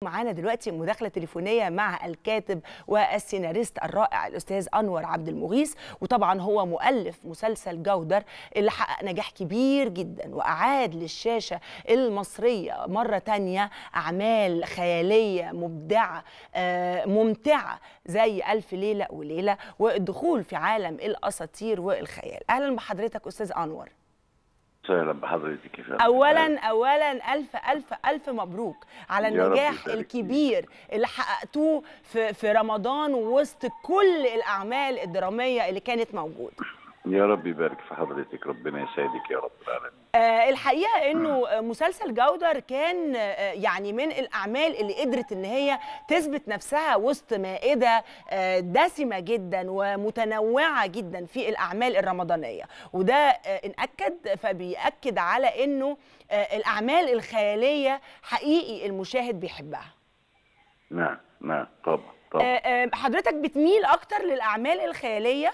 معانا دلوقتي مداخله تليفونيه مع الكاتب والسيناريست الرائع الاستاذ انور عبد المغيث وطبعا هو مؤلف مسلسل جودر اللي حقق نجاح كبير جدا واعاد للشاشه المصريه مره تانية اعمال خياليه مبدعه آه، ممتعه زي الف ليله وليله والدخول في عالم الاساطير والخيال اهلا بحضرتك استاذ انور اهلا بحضرتك يا فندم اولا اولا الف الف الف مبروك على يا رب النجاح يبارك فيك. الكبير اللي حققتوه في في رمضان وسط كل الاعمال الدراميه اللي كانت موجوده يا رب يبارك في حضرتك ربنا يسعدك يا رب العالمين آه الحقيقه انه آه، مسلسل جودر كان آه يعني من الاعمال اللي قدرت ان هي تثبت نفسها وسط مائده آه دسمه جدا ومتنوعه جدا في الاعمال الرمضانيه وده آه انأكد فبيأكد على انه آه الاعمال الخياليه حقيقي المشاهد بيحبها نعم نعم طبعا آه طبعا آه حضرتك بتميل اكتر للاعمال الخياليه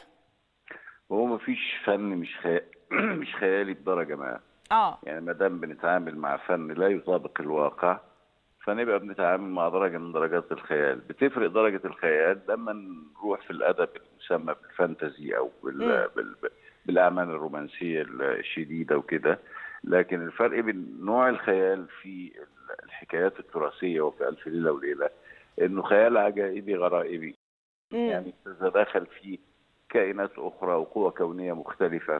هو ما فيش فن مش خي... مش خيالي بدرجه ما اه يعني ما دام بنتعامل مع فن لا يطابق الواقع فنبقى بنتعامل مع درجه من درجات الخيال بتفرق درجه الخيال لما نروح في الادب المسمى بالفانتزي او بال... مم. بال... بالاعمال الرومانسيه الشديده وكده لكن الفرق بين نوع الخيال في الحكايات التراثيه وفي الف ليله وليله انه خيال عجائبي غرائبي مم. يعني تتداخل فيه كائنات اخرى وقوى كونيه مختلفه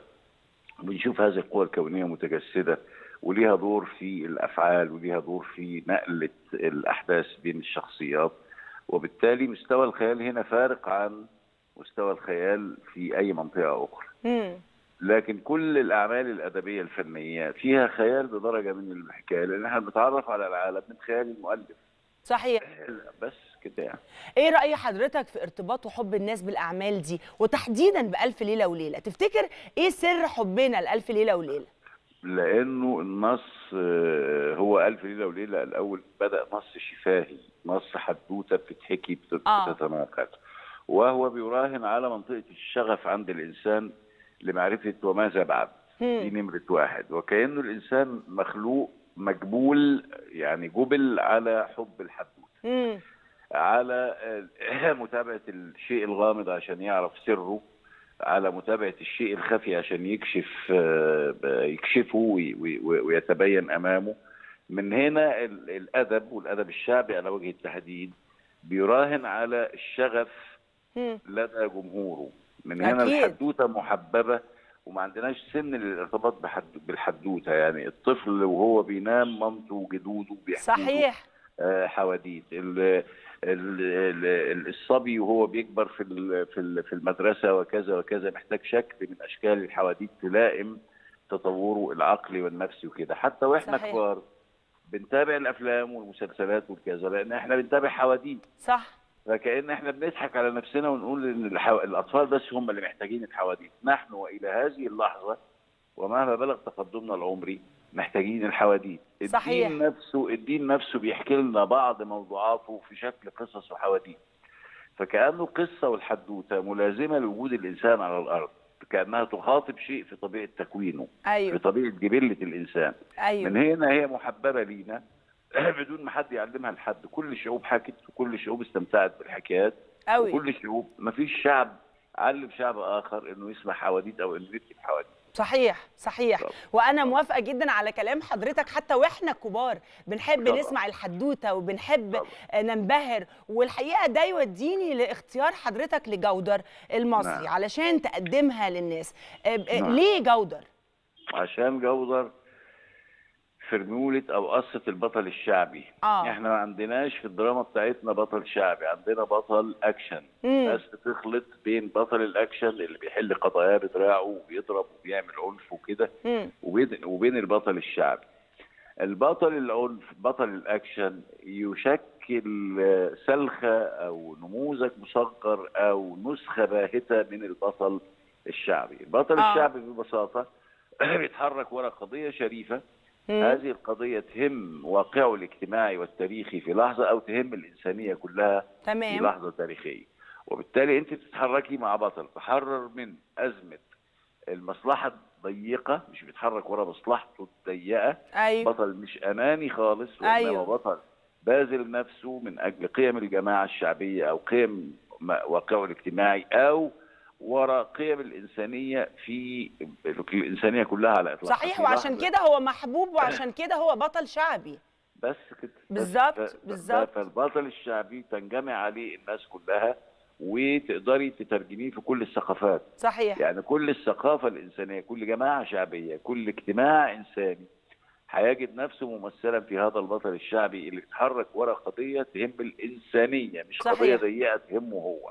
بنشوف هذه القوى الكونيه متجسده وليها دور في الافعال وليها دور في نقله الاحداث بين الشخصيات وبالتالي مستوى الخيال هنا فارق عن مستوى الخيال في اي منطقه اخرى مم. لكن كل الاعمال الادبيه الفنيه فيها خيال بدرجه من الحكايه لان احنا بنتعرف على العالم من خيال المؤلف صحيح بس كده يعني ايه رأي حضرتك في ارتباط وحب الناس بالأعمال دي وتحديدا بألف ليلة وليلة تفتكر ايه سر حبنا لألف ليلة وليلة لانه النص آه، هو الف ليله وليله الاول بدا نص شفاهي نص حدوته بتتحكي بت- آه. بتتناقل وهو بيراهن على منطقه الشغف عند الانسان لمعرفه وماذا بعد دي هم. نمره واحد وكانه الانسان مخلوق مجبول يعني جبل على حب الحدوته هم. على آه، متابعه الشيء الغامض عشان يعرف سره على متابعه الشيء الخفي عشان يكشف آه، يكشفه وي- وي- ويتبين امامه من هنا ال- الادب والادب الشعبي على وجه التحديد بيراهن على الشغف هم. لدى جمهوره من هنا أكيد. الحدوته محببه وما عندناش سن للارتباط بحد بالحدوته يعني الطفل وهو بينام مامته وجدوده بيحكوا له صحيح آه، حواديت ال- ال- ال- الصبي وهو بيكبر في ال- في ال- في المدرسه وكذا وكذا محتاج شكل من اشكال الحواديت تلائم تطوره العقلي والنفسي وكده حتى واحنا صحيح. كبار بنتابع الافلام والمسلسلات والكذا لان احنا بنتابع حواديت صح فكأن احنا بنضحك على نفسنا ونقول ان الحو... الاطفال بس هم اللي محتاجين الحواديت نحن والى هذه اللحظه ومهما بلغ تقدمنا العمري محتاجين الحواديت صحيح. الدين نفسه الدين نفسه بيحكي لنا بعض موضوعاته في شكل قصص وحواديت فكأنه القصة والحدوتة ملازمة لوجود الإنسان على الأرض كأنها تخاطب شيء في طبيعة تكوينه في ايوه طبيعة جبلة الإنسان من ايوه هنا هي محببه لينا بدون ما حد يعلمها لحد كل الشعوب حكت وكل الشعوب استمتعت بالحكايات قوي وكل الشعوب ما فيش شعب علم شعب اخر انه يسمع حواديت او انه يكتب حواديت صحيح صحيح طبعا. وانا موافقه جدا على كلام حضرتك حتى واحنا كبار بنحب طبعا. نسمع الحدوته وبنحب طبعا. آه، ننبهر والحقيقه ده يوديني لاختيار حضرتك لجودر المصري نعم. علشان تقدمها للناس آه، آه، نعم. ليه جودر عشان جودر فرمولة او قصة البطل الشعبي آه. احنا ما عندناش في الدراما بتاعتنا بطل شعبي عندنا بطل اكشن مم. ناس بتخلط بين بطل الاكشن اللي بيحل قضاياه بدراعه وبيضرب وبيعمل عنف وكده مم. وبين وبين البطل الشعبي البطل العنف بطل الاكشن يشكل آه، سلخه او نموذج مصغر او نسخه باهته من البطل الشعبي البطل آه. الشعبي ببساطه بيتحرك وراء قضيه شريفه مم. هذه القضيه تهم واقعه الاجتماعي والتاريخي في لحظه او تهم الانسانيه كلها في تمام لحظه تاريخيه وبالتالي انت بتتحركي مع بطل تحرر من ازمه المصلحه الضيقه مش بيتحرك ورا مصلحته الضيقه ايوه بطل مش اناني خالص وانما أيوة. بطل باذل نفسه من اجل قيم الجماعه الشعبيه او قيم واقعه الاجتماعي او وراء قيم الانسانيه في الانسانيه كلها على اطلاق صحيح وعشان كده هو محبوب وعشان كده هو بطل شعبي بس كده بالظبط بالظبط فالبطل الشعبي تنجمع عليه الناس كلها وتقدري تترجميه في كل الثقافات صحيح يعني كل الثقافه الانسانيه كل جماعه شعبيه كل اجتماع انساني هيجد نفسه ممثلا في هذا البطل الشعبي اللي اتحرك ورا قضيه تهم الانسانيه مش صحيح. قضيه ضيقه تهمه هو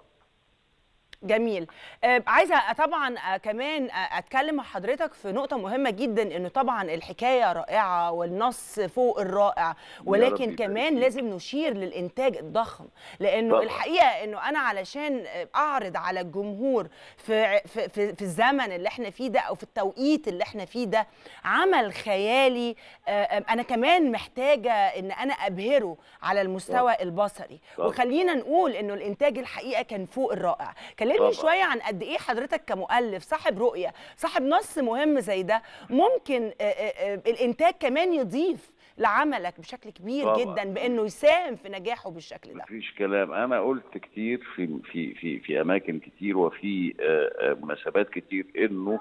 جميل آه عايزه طبعا آه كمان آه اتكلم مع حضرتك في نقطه مهمه جدا انه طبعا الحكايه رائعه والنص فوق الرائع ولكن كمان لازم نشير للانتاج الضخم لانه طبعا. الحقيقه انه انا علشان اعرض على الجمهور في في في, في الزمن اللي احنا فيه ده او في التوقيت اللي احنا فيه ده عمل خيالي انا كمان محتاجه ان انا ابهره على المستوى طبعا. البصري طبعا. وخلينا نقول انه الانتاج الحقيقه كان فوق الرائع كلمني شويه عن قد ايه حضرتك كمؤلف صاحب رؤيه صاحب نص مهم زي ده ممكن الانتاج كمان يضيف لعملك بشكل كبير طبعا. جدا بانه يساهم في نجاحه بالشكل ده مفيش كلام انا قلت كتير في في في في اماكن كتير وفي مناسبات كتير انه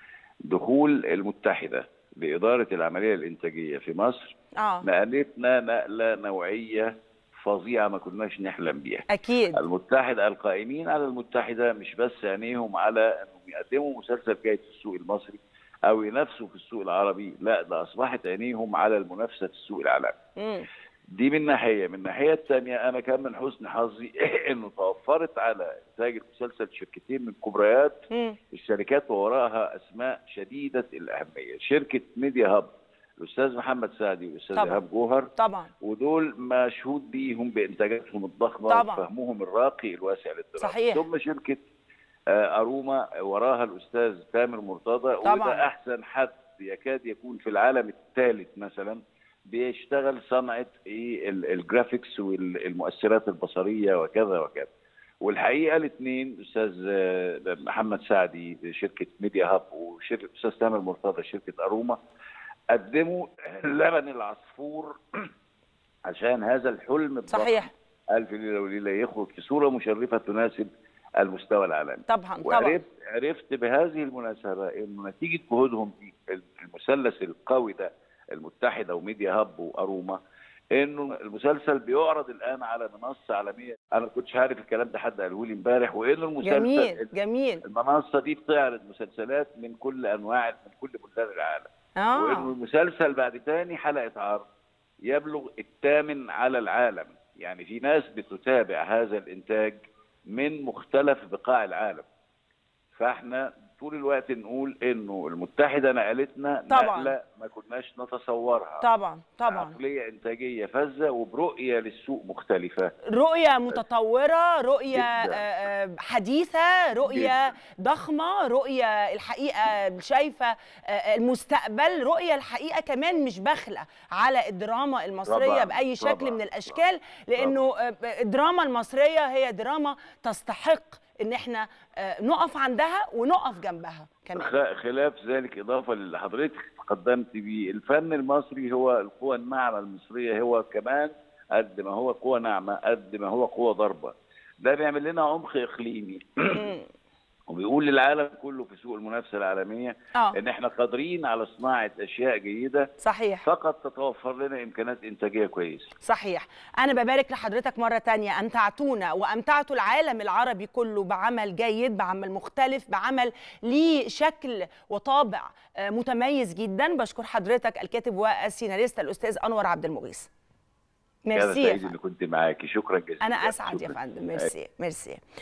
دخول المتحده لاداره العمليه الانتاجيه في مصر آه. نقلتنا نقله نوعيه فظيعه ما كناش نحلم بيها اكيد المتحده القائمين على المتحده مش بس عينيهم على انهم يقدموا مسلسل جيد في السوق المصري او ينافسوا في السوق العربي لا ده اصبحت عينيهم على المنافسه في السوق العالمي مم. دي من ناحيه من الناحيه الثانيه انا كان من حسن حظي انه توفرت على انتاج المسلسل شركتين من كبريات مم. الشركات ووراها اسماء شديده الاهميه شركه ميديا هاب الاستاذ محمد سعدي والاستاذ طبعاً. ايهاب جوهر طبعا ودول مشهود بيهم بانتاجاتهم الضخمه طبعاً. وفهمهم الراقي الواسع للدراسه صحيح. ثم شركه آه، اروما وراها الاستاذ تامر مرتضى طبعاً. وده احسن حد يكاد يكون في العالم الثالث مثلا بيشتغل صنعه ايه ال- الجرافيكس والمؤثرات البصريه وكذا وكذا والحقيقه الاثنين الاستاذ آه، محمد سعدي شركه ميديا هاب وشركه الاستاذ تامر مرتضى شركه اروما قدموا لبن العصفور عشان هذا الحلم الضخم صحيح ألف ليلة وليلة يخرج في صورة مشرفة تناسب المستوى العالمي طبعا طبعا وعرفت عرفت بهذه المناسبة إنه نتيجة جهودهم في المثلث القوي ده المتحدة وميديا هاب وأروما إنه المسلسل بيعرض الآن على منصة عالمية أنا ما كنتش عارف الكلام ده حد قاله لي امبارح وإنه المسلسل جميل جميل المنصة دي بتعرض مسلسلات من كل أنواع من كل بلدان العالم وانه اه المسلسل بعد تاني حلقه عرض يبلغ الثامن على العالم يعني في ناس بتتابع هذا الانتاج من مختلف بقاع العالم فاحنا طول الوقت نقول انه المتحده نقلتنا طبعاً. نقله ما كناش نتصورها طبعا طبعا عقليه انتاجيه فذه وبرؤيه للسوق مختلفه رؤية متطورة رؤية جداً. آه، آه، حديثة رؤية ضخمة رؤية الحقيقة شايفة آه، المستقبل رؤية الحقيقة كمان مش بخلة على الدراما المصرية طبعاً، بأي شكل طبعاً، من الأشكال لأنه آه، الدراما المصرية هي دراما تستحق إن احنا آه، نقف عندها ونقف جنبها كمان خ- خلاف ذلك إضافة للي حضرتك تقدمت بيه الفن المصري هو القوى الناعمة المصرية هو كمان قد ما هو قوة ناعمة قد ما هو قوة ضربة ده بيعمل لنا عمق إقليمي مم. وبيقول للعالم كله في سوق المنافسة العالمية اه إن إحنا قادرين على صناعة أشياء جيدة صحيح فقط تتوفر لنا إمكانات إنتاجية كويسة صحيح أنا ببارك لحضرتك مرة تانية أمتعتونا وأمتعتوا العالم العربي كله بعمل جيد بعمل مختلف بعمل ليه شكل وطابع آه، متميز جدا بشكر حضرتك الكاتب والسيناريست الأستاذ أنور عبد المغيث أنا ميرسي يا سعيد فندم إني كنت معاكي شكرا جزيلا أنا أسعد يا شكراً. فندم ميرسي ميرسي